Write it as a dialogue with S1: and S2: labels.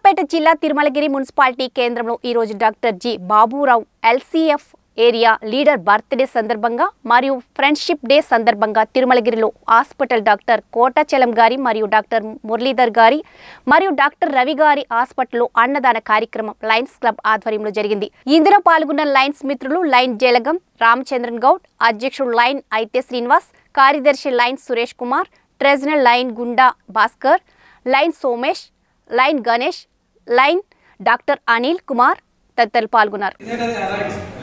S1: సూర్యాపేట జిల్లా తిరుమలగిరి మున్సిపాలిటీ కేంద్రంలో ఈరోజు doctor G Baburao LCF area leader birthday సందర్భంగా మరియు ఫ్రెండ్షిప్ డే సందర్భంగా తిరుమలగిరిలో హాస్పిటల్ డాక్టర్ కోటాచలం గారి మరియు డాక్టర్ మురళీధర్ గారి మరియు డాక్టర్ రవి గారి హాస్పిటల్లో అన్నదాన కార్యక్రమం లయన్స్ క్లబ్ ఆధ్వర్యంలో జరిగింది ఇందులో పాల్గొన్న లయన్స్ మిత్రులు లైన్ జలగం రామచంద్రన్ గౌడ్ అధ్యక్షుడు లైన్ అయితే శ్రీనివాస్ కార్యదర్శి lion Suresh Kumar treasurer lion Gunda Bhaskar lion Somesh lion Ganesh lion doctor Anil Kumar తదితరులు పాల్గొన్నారు
S2: ఇదే కదా రైట్